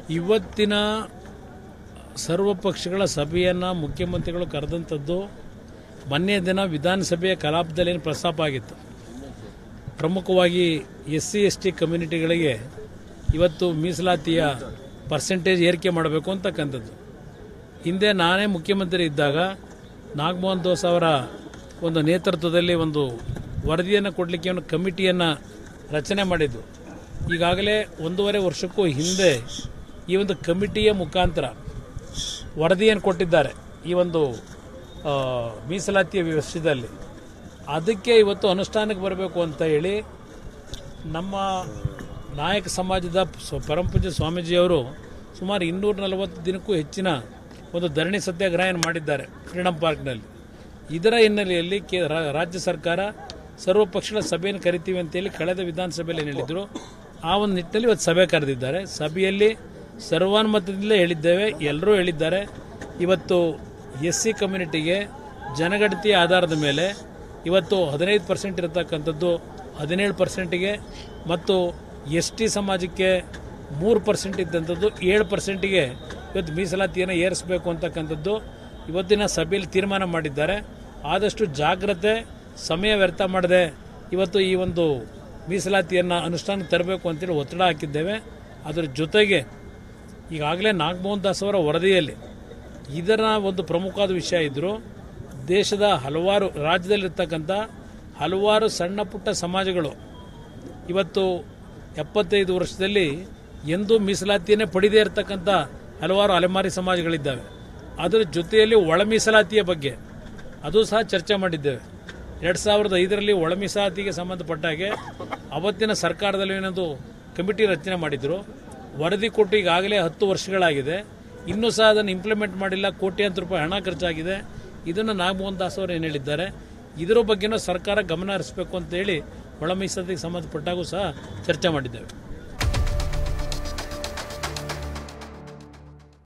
ಇವತ್ತಿನ ಸರ್ವ ಪಕ್ಷಗಳ ಸಭೆಯನ್ನು ಮುಖ್ಯಮಂತ್ರಿಗಳು ಕರೆದಂಥದ್ದು ಮೊನ್ನೆ ದಿನ ವಿಧಾನಸಭೆಯ ಕಲಾಪದಲ್ಲಿ ಏನು ಪ್ರಸ್ತಾಪ ಆಗಿತ್ತು ಪ್ರಮುಖವಾಗಿ ಎಸ್ ಸಿ ಎಸ್ ಟಿ ಕಮ್ಯುನಿಟಿಗಳಿಗೆ ಇವತ್ತು ಮೀಸಲಾತಿಯ ಪರ್ಸೆಂಟೇಜ್ ಏರಿಕೆ ಮಾಡಬೇಕು ಅಂತಕ್ಕಂಥದ್ದು ಹಿಂದೆ ನಾನೇ ಮುಖ್ಯಮಂತ್ರಿ ಇದ್ದಾಗ ನಾಗಮೋಹನ್ ದೋಸ್ ಅವರ ಒಂದು ನೇತೃತ್ವದಲ್ಲಿ ಒಂದು ವರದಿಯನ್ನು ಕೊಡಲಿಕ್ಕೆ ಒಂದು ಕಮಿಟಿಯನ್ನು ರಚನೆ ಮಾಡಿದ್ದು ಈಗಾಗಲೇ ಒಂದೂವರೆ ವರ್ಷಕ್ಕೂ ಹಿಂದೆ ಈ ಒಂದು ಕಮಿಟಿಯ ಮುಖಾಂತರ ವರದಿಯನ್ನು ಕೊಟ್ಟಿದ್ದಾರೆ ಈ ಒಂದು ಆ, ಮೀಸಲಾತಿಯ ವಿಷಯದಲ್ಲಿ ಅದಕ್ಕೆ ಇವತ್ತು ಅನುಷ್ಠಾನಕ್ಕೆ ಬರಬೇಕು ಅಂತ ಹೇಳಿ ನಮ್ಮ ನಾಯಕ ಸಮಾಜದ ಸ್ವ- ಪರಮಪೂಜ್ಯ ಸ್ವಾಮೀಜಿಯವರು ಸುಮಾರು ಇನ್ನೂರ ನಲವತ್ತು ದಿನಕ್ಕೂ ಹೆಚ್ಚಿನ ಒಂದು ಧರಣಿ ಸತ್ಯಾಗ್ರಹ ಮಾಡಿದ್ದಾರೆ ಫ್ರೀಡಂ ಪಾರ್ಕ್ನಲ್ಲಿ ಇದರ ಹಿನ್ನೆಲೆಯಲ್ಲಿ ಕೆ ರಾ- ರಾಜ್ಯ ಸರ್ಕಾರ ಸರ್ವ ಪಕ್ಷಗಳ ಸಭೆಯನ್ನು ಕರಿತೀವಿ ಅಂತೇಳಿ ಕಳೆದ ವಿಧಾನಸಭೆಯಲ್ಲಿ ಏನು ಹೇಳಿದ್ರು ಆ ಒಂದು ನಿಟ್ಟಿನಲ್ಲಿ ಇವತ್ತು ಸಭೆ ಕರೆದಿದ್ದಾರೆ ಸಭೆಯಲ್ಲಿ ಸರ್ವಾನುಮತದಿಂದಲೇ ಹೇಳಿದ್ದೇವೆ ಎಲ್ಲರೂ ಹೇಳಿದ್ದಾರೆ ಇವತ್ತು ಎಸ್ ಸಿ ಕಮ್ಯುನಿಟಿಗೆ ಜನಗಣತಿಯ ಆಧಾರದ ಮೇಲೆ ಇವತ್ತು ಹದಿನೈದು ಪರ್ಸೆಂಟ್ ಇರತಕ್ಕಂಥದ್ದು ಹದಿನೇಳು ಪರ್ಸೆಂಟಿಗೆ ಮತ್ತು ಎಸ್ ಟಿ ಸಮಾಜಕ್ಕೆ ಮೂರು ಪರ್ಸೆಂಟ್ ಇದ್ದಂಥದ್ದು ಏಳು ಪರ್ಸೆಂಟಿಗೆ ಇವತ್ತು ಮೀಸಲಾತಿಯನ್ನು ಏರಿಸಬೇಕು ಅಂತಕ್ಕಂಥದ್ದು ಇವತ್ತಿನ ಸಭೆಯಲ್ಲಿ ತೀರ್ಮಾನ ಮಾಡಿದ್ದಾರೆ ಆದಷ್ಟು ಜಾಗ್ರತೆ ಸಮಯ ವ್ಯರ್ಥ ಮಾಡದೆ ಇವತ್ತು ಈ ಒಂದು ಮೀಸಲಾತಿಯನ್ನು ಅನುಷ್ಠಾನಕ್ಕೆ ತರಬೇಕು ಅಂತೇಳಿ ಒತ್ತಡ ಹಾಕಿದ್ದೇವೆ ಅದರ ಜೊತೆಗೆ ಈಗಾಗಲೇ ನಾಗಮೋಹನ್ ದಾಸ್ ಅವರ ವರದಿಯಲ್ಲಿ ಇದರ ಒಂದು ಪ್ರಮುಖವಾದ ವಿಷಯ ಇದ್ದರೂ ದೇಶದ ಹಲವಾರು ರಾಜ್ಯದಲ್ಲಿರ್ತಕ್ಕಂಥ ಹಲವಾರು ಸಣ್ಣ ಪುಟ್ಟ ಸಮಾಜಗಳು ಇವತ್ತು ಎಪ್ಪತ್ತೈದು ವರ್ಷದಲ್ಲಿ ಎಂದೂ ಮೀಸಲಾತಿಯನ್ನೇ ಪಡೆದೇ ಇರತಕ್ಕಂಥ ಹಲವಾರು ಅಲೆಮಾರಿ ಸಮಾಜಗಳಿದ್ದಾವೆ ಅದರ ಜೊತೆಯಲ್ಲಿ ಒಳ ಮೀಸಲಾತಿಯ ಬಗ್ಗೆ ಅದು ಸಹ ಚರ್ಚೆ ಮಾಡಿದ್ದೇವೆ ಎರಡು ಸಾವಿರದ ಐದರಲ್ಲಿ ಒಳ ಮೀಸಲಾತಿಗೆ ಸಂಬಂಧಪಟ್ಟ ಹಾಗೆ ಅವತ್ತಿನ ಸರ್ಕಾರದಲ್ಲಿ ಏನೊಂದು ಕಮಿಟಿ ರಚನೆ ಮಾಡಿದ್ರು ವರದಿ ಕೊಟ್ಟು ಈಗಾಗಲೇ ಹತ್ತು ವರ್ಷಗಳಾಗಿದೆ ಇನ್ನೂ ಸಹ ಅದನ್ನು ಇಂಪ್ಲಿಮೆಂಟ್ ಮಾಡಿಲ್ಲ ಕೋಟ್ಯಾಂತರ ರೂಪಾಯಿ ಹಣ ಖರ್ಚಾಗಿದೆ ಇದನ್ನು ನಾಗಮೋಹನ್ ದಾಸ್ ಅವರು ಏನು ಹೇಳಿದ್ದಾರೆ ಇದರ ಬಗ್ಗೆನೂ ಸರ್ಕಾರ ಗಮನ ಹರಿಸಬೇಕು ಅಂತೇಳಿ ಒಳ ಮೀಸಲಾತಿಗೆ ಸಂಬಂಧಪಟ್ಟಾಗೂ ಸಹ ಚರ್ಚೆ ಮಾಡಿದ್ದೇವೆ